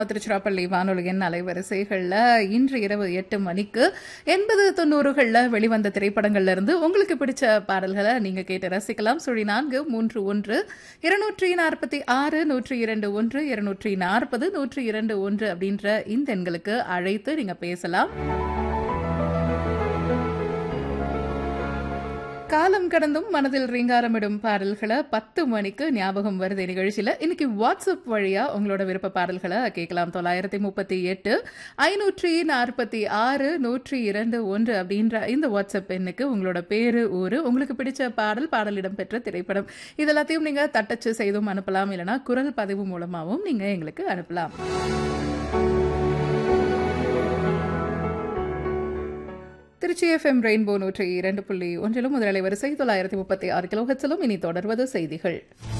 திருச்சிராப்பள்ளி வானொலியின் அலைவரிசைகளில் இன்று இரவு எட்டு மணிக்கு எண்பது தொண்ணூறுகளில் வெளிவந்த திரைப்படங்கள்ல இருந்து உங்களுக்கு பிடிச்ச பாடல்களை நீங்க கேட்டு ரசிக்கலாம் சுழி நான்கு மூன்று ஒன்று இருநூற்றி நாற்பத்தி ஆறு நூற்றி இரண்டு ஒன்று இருநூற்றி நாற்பது நூற்றி இரண்டு ஒன்று அப்படின்ற இந்த எண்களுக்கு அழைத்து நீங்க பேசலாம் காலம் கடந்தும் மனதில் ரீங்காரமிடும் பாடல்களை பத்து மணிக்கு ஞாபகம் வருது நிகழ்ச்சியில் இன்னைக்கு வாட்ஸ்அப் வழியா உங்களோட விருப்ப பாடல்களை கேட்கலாம் தொள்ளாயிரத்தி முப்பத்தி எட்டு ஐநூற்றி நாற்பத்தி ஆறு நூற்றி இரண்டு ஒன்று அப்படின்ற இந்த வாட்ஸ்அப் எண்ணுக்கு உங்களோட பேரு ஊரு உங்களுக்கு பிடிச்ச பாடல் பாடலிடம் பெற்ற திரைப்படம் இது எல்லாத்தையும் நீங்க தட்டச்சு செய்தும் அனுப்பலாம் இல்லைனா குரல் பதிவு மூலமாகவும் நீங்க எங்களுக்கு அனுப்பலாம் திருச்சி எஃப்எம் ரெயின்போ நூற்றி இரண்டு புள்ளி ஒன்றிலும் முதலை வரிசை தொள்ளாயிரத்தி முப்பத்தி ஆறு கிலோஹெட்ஸிலும் இனி தொடர்வது செய்திகள்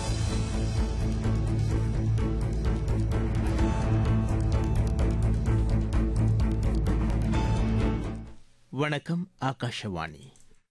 வணக்கம் ஆகாஷவாணி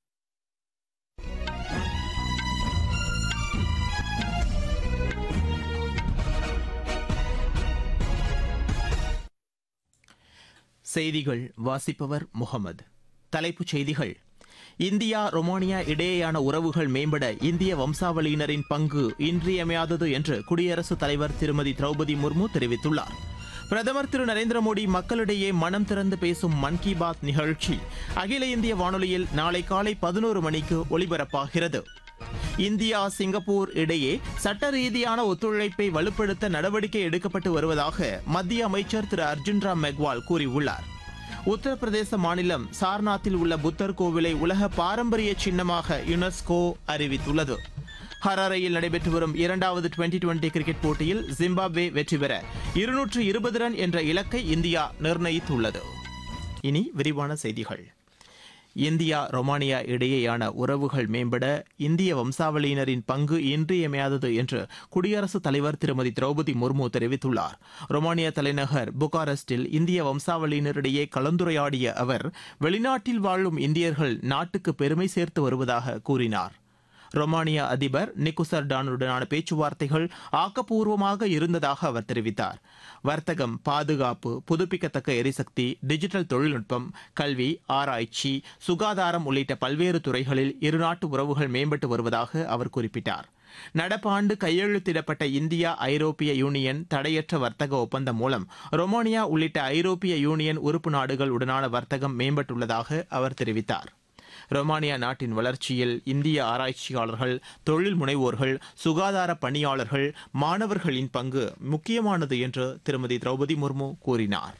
செய்திகள் வாசிப்பவர் முகமது தலைப்புச் செய்திகள் இந்தியா ரொமானியா இடையேயான உறவுகள் மேம்பட இந்திய வம்சாவளியினரின் பங்கு இன்றியமையாதது என்று குடியரசுத் தலைவர் திருமதி திரௌபதி முர்மு தெரிவித்துள்ளார் பிரதமர் திரு நரேந்திர மோடி மக்களிடையே மனம் திறந்து பேசும் மன் கி பாத் நிகழ்ச்சி அகில இந்திய வானொலியில் நாளை காலை பதினோரு மணிக்கு ஒலிபரப்பாகிறது இந்தியா சிங்கப்பூர் இடையே சட்ட ரீதியான ஒத்துழைப்பை வலுப்படுத்த நடவடிக்கை எடுக்கப்பட்டு வருவதாக மத்திய அமைச்சர் திரு அர்ஜுன் ராம் மெக்வால் கூறியுள்ளார் உத்தரப்பிரதேச மாநிலம் சார்நாத்தில் உள்ள புத்தர் கோவிலை உலக பாரம்பரிய சின்னமாக யுனெஸ்கோ அறிவித்துள்ளது ஹராரையில் நடைபெற்று வரும் இரண்டாவது டுவெண்டி டுவெண்டி கிரிக்கெட் போட்டியில் ஜிம்பாப்வே வெற்றி பெற இருநூற்று இருபது ரன் என்ற இலக்கை இந்தியா நிர்ணயித்துள்ளது இனி விரிவான செய்திகள் இந்தியா ரொமானியா இடையேயான உறவுகள் மேம்பட இந்திய வம்சாவளியினரின் பங்கு இன்றியமையாதது என்று குடியரசுத் தலைவர் திருமதி திரௌபதி முர்மு தெரிவித்துள்ளார் ரொமானியா தலைநகர் புகாரெஸ்டில் இந்திய வம்சாவளியினரிடையே கலந்துரையாடிய அவர் வெளிநாட்டில் வாழும் இந்தியர்கள் நாட்டுக்கு பெருமை சேர்த்து வருவதாக கூறினார் ரொமானியா அதிபர் நிக்குசர் டானுடனான பேச்சுவார்த்தைகள் ஆக்கப்பூர்வமாக இருந்ததாக அவர் தெரிவித்தார் வர்த்தகம் பாதுகாப்பு புதுப்பிக்கத்தக்க எரிசக்தி டிஜிட்டல் தொழில்நுட்பம் கல்வி ஆராய்ச்சி சுகாதாரம் உள்ளிட்ட பல்வேறு துறைகளில் இருநாட்டு உறவுகள் மேம்பட்டு வருவதாக அவர் குறிப்பிட்டார் நடப்பாண்டு கையெழுத்திடப்பட்ட இந்தியா ஐரோப்பிய யூனியன் தடையற்ற வர்த்தக ஒப்பந்தம் மூலம் ரொமானியா உள்ளிட்ட ஐரோப்பிய யூனியன் உறுப்பு நாடுகள் உடனான வர்த்தகம் மேம்பட்டுள்ளதாக அவர் தெரிவித்தார் ரொமானியா நாட்டின் வளர்ச்சியில் இந்திய ஆராய்ச்சியாளர்கள் தொழில் முனைவோர்கள் சுகாதார பணியாளர்கள் மாணவர்களின் பங்கு முக்கியமானது என்று திருமதி திரௌபதி முர்மு கூறினார்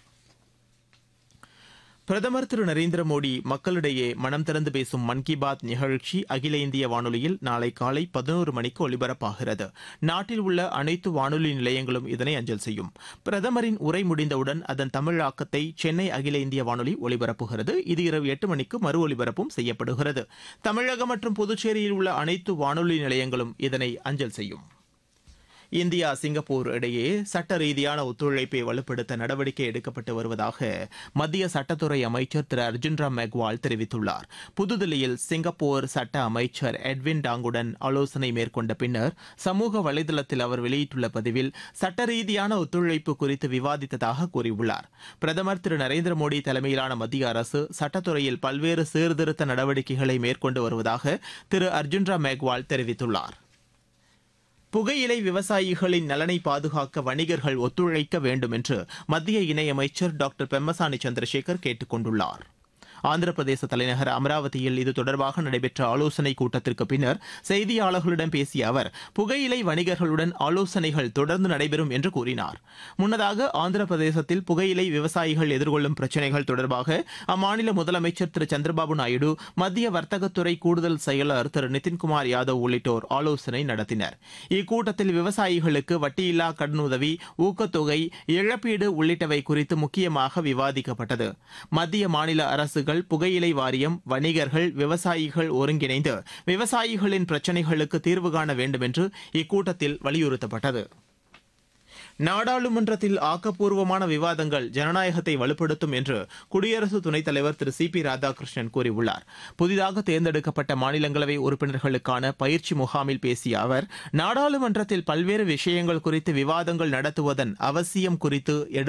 பிரதமர் திரு நரேந்திர மோடி மக்களிடையே மனம் திறந்து பேசும் மன் கி பாத் நிகழ்ச்சி அகில இந்திய வானொலியில் நாளை காலை பதினோரு மணிக்கு ஒலிபரப்பாகிறது நாட்டில் உள்ள அனைத்து வானொலி நிலையங்களும் இதனை அஞ்சல் செய்யும் பிரதமரின் உரை முடிந்தவுடன் அதன் தமிழாக்கத்தை சென்னை அகில இந்திய வானொலி ஒலிபரப்புகிறது இது இரவு எட்டு மணிக்கு மறு ஒலிபரப்பும் செய்யப்படுகிறது தமிழகம் மற்றும் புதுச்சேரியில் உள்ள அனைத்து வானொலி நிலையங்களும் இதனை அஞ்சல் செய்யும் இந்தியா சிங்கப்பூர் இடையே சட்ட ரீதியான ஒத்துழைப்பை வலுப்படுத்த நடவடிக்கை எடுக்கப்பட்டு வருவதாக மத்திய சட்டத்துறை அமைச்சர் திரு அர்ஜுன் ராம் மெக்வால் தெரிவித்துள்ளார் புதுதில்லியில் சிங்கப்பூர் சட்ட அமைச்சர் எட்வின் டாங்குடன் ஆலோசனை மேற்கொண்ட பின்னர் சமூக வலைதளத்தில் அவர் வெளியிட்டுள்ள பதிவில் சட்ட ரீதியான ஒத்துழைப்பு குறித்து விவாதித்ததாக கூறியுள்ளார் பிரதமர் திரு நரேந்திர மோடி தலைமையிலான மத்திய அரசு சட்டத்துறையில் பல்வேறு சீர்திருத்த நடவடிக்கைகளை மேற்கொண்டு வருவதாக திரு அர்ஜுன் ராம் மெக்வால் தெரிவித்துள்ளார் புகையிலை விவசாயிகளின் நலனை பாதுகாக்க வணிகர்கள் ஒத்துழைக்க வேண்டும் என்று மத்திய இணையமைச்சர் டாக்டர் பெம்மசானி சந்திரசேகர் கேட்டுக் கொண்டுள்ளார் ஆந்திர பிரதேச தலைநகர் அமராவதியில் இது தொடர்பாக நடைபெற்ற ஆலோசனைக் கூட்டத்திற்கு பின்னர் செய்தியாளர்களிடம் பேசிய அவர் புகையிலை வணிகர்களுடன் ஆலோசனைகள் தொடர்ந்து நடைபெறும் என்று கூறினார் முன்னதாக ஆந்திர பிரதேசத்தில் புகையிலை விவசாயிகள் எதிர்கொள்ளும் பிரச்சினைகள் தொடர்பாக அம்மாநில முதலமைச்சர் திரு சந்திரபாபு நாயுடு மத்திய வர்த்தகத்துறை கூடுதல் செயலர் திரு நிதின்குமார் யாதவ் உள்ளிட்டோர் ஆலோசனை நடத்தினர் இக்கூட்டத்தில் விவசாயிகளுக்கு வட்டியில்லா கடனுதவி ஊக்கத்தொகை இழப்பீடு உள்ளிட்டவை குறித்து முக்கியமாக விவாதிக்கப்பட்டது மத்திய மாநில அரசுகள் புகையிலை வாரியம் வணிகர்கள் விவசாயிகள் ஒருங்கிணைந்து விவசாயிகளின் பிரச்சினைகளுக்கு தீர்வு காண வேண்டும் என்று இக்கூட்டத்தில் வலியுறுத்தப்பட்டது நாடாளுமன்றத்தில் ஆக்கப்பூர்வமான விவாதங்கள் ஜனநாயகத்தை வலுப்படுத்தும் என்று குடியரசு துணைத் தலைவர் திரு சி பி ராதாகிருஷ்ணன் கூறியுள்ளார் புதிதாக தேர்ந்தெடுக்கப்பட்ட மாநிலங்களவை உறுப்பினர்களுக்கான பயிற்சி முகாமில் பேசிய அவர் நாடாளுமன்றத்தில் பல்வேறு விஷயங்கள் குறித்து விவாதங்கள் நடத்துவதன் அவசியம் குறித்து